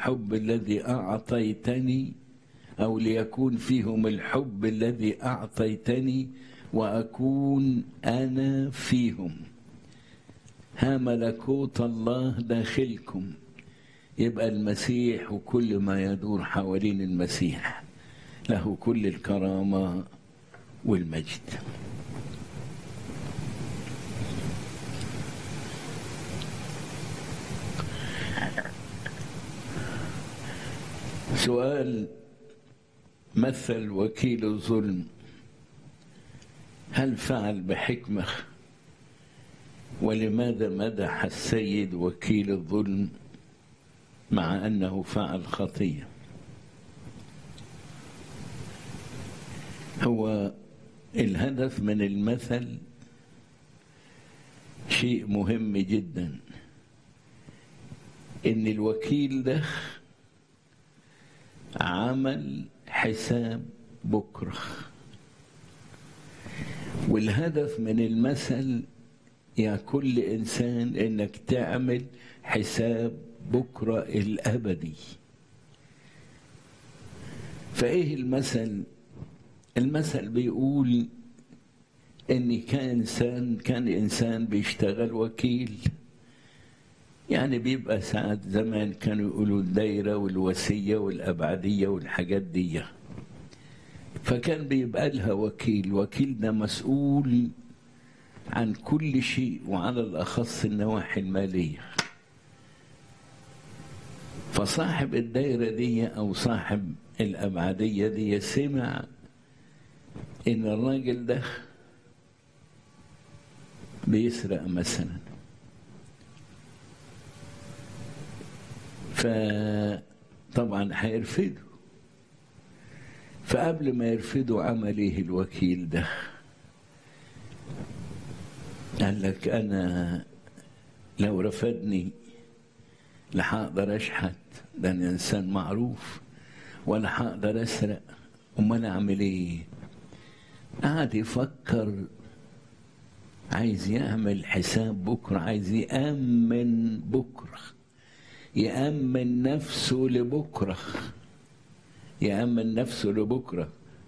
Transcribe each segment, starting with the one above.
الحب الذي أعطيتني أو ليكون فيهم الحب الذي أعطيتني وأكون أنا فيهم ها ملكوت الله داخلكم يبقى المسيح وكل ما يدور حوالين المسيح له كل الكرامة والمجد سؤال مثل وكيل الظلم هل فعل بحكمة ولماذا مدح السيد وكيل الظلم مع أنه فعل خطية هو الهدف من المثل شيء مهم جدا ان الوكيل ده عمل حساب بكره والهدف من المثل يا كل انسان انك تعمل حساب بكره الابدي فايه المثل المثل بيقول ان كان انسان كان انسان بيشتغل وكيل يعني بيبقى ساعات زمان كانوا يقولوا الدايره والوسيه والابعديه والحاجات دي فكان بيبقى لها وكيل وكيل ده مسؤول عن كل شيء وعلى الاخص النواحي الماليه فصاحب الدايره دي او صاحب الابعديه دي سمع ان الراجل ده بيسرق مثلا فطبعا هيرفده فقبل ما يرفده عمل ايه الوكيل ده قال لك انا لو رفدني لا هقدر اشحت ده انا انسان معروف ولا هقدر اسرق امال اعمل ايه قعد يفكر عايز يعمل حساب بكره عايز يامن بكره يامن نفسه لبكره يامن نفسه لبكره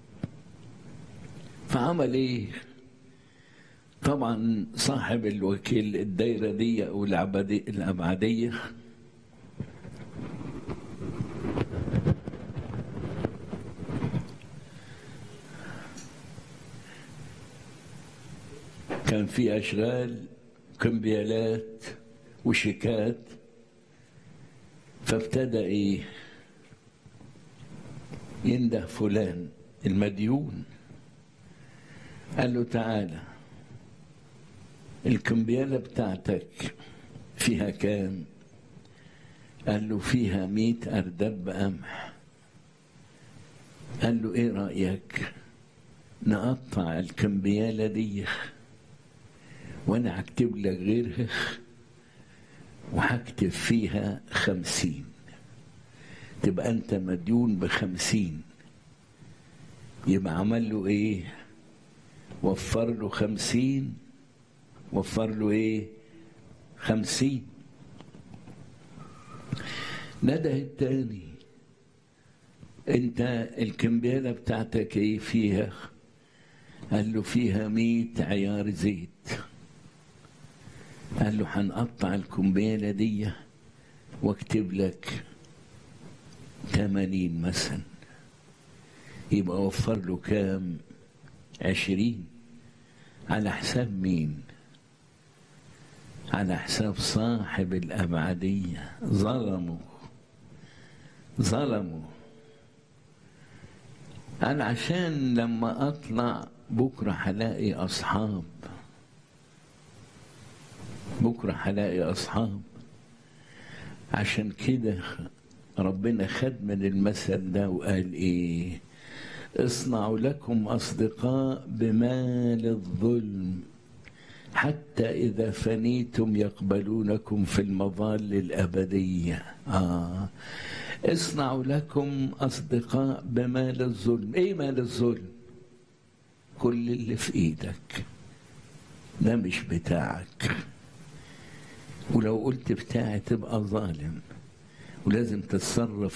فعمل ايه طبعا صاحب الوكيل الدايره دي او الابعديه كان في أشغال كمبيالات وشيكات فابتدى إيه ينده فلان المديون قال له تعالى الكمبيالة بتاعتك فيها كام قال له فيها مئة أردب قمح قال له إيه رأيك نقطع الكمبيالة دي وانا هكتب لك غيرها وهكتب فيها خمسين تبقى انت مديون بخمسين يبقى عمل له ايه وفر له خمسين وفر له ايه خمسين نده التاني انت الكمبيالة بتاعتك ايه فيها قال له فيها مية عيار زيت قال له هنقطع الكمبيالة دي واكتب لك تمانين مثلا يبقى وفر له كام عشرين على حساب مين على حساب صاحب الأبعدية ظلموا ظلموا قال عشان لما أطلع بكرة هلاقي أصحاب بكرة هلاقي أصحاب عشان كده ربنا خد من المثل ده وقال إيه اصنعوا لكم أصدقاء بمال الظلم حتى إذا فنيتم يقبلونكم في المظال الأبدية آه. اصنعوا لكم أصدقاء بمال الظلم إيه مال الظلم كل اللي في إيدك ده مش بتاعك ولو قلت بتاعي تبقى ظالم ولازم تتصرف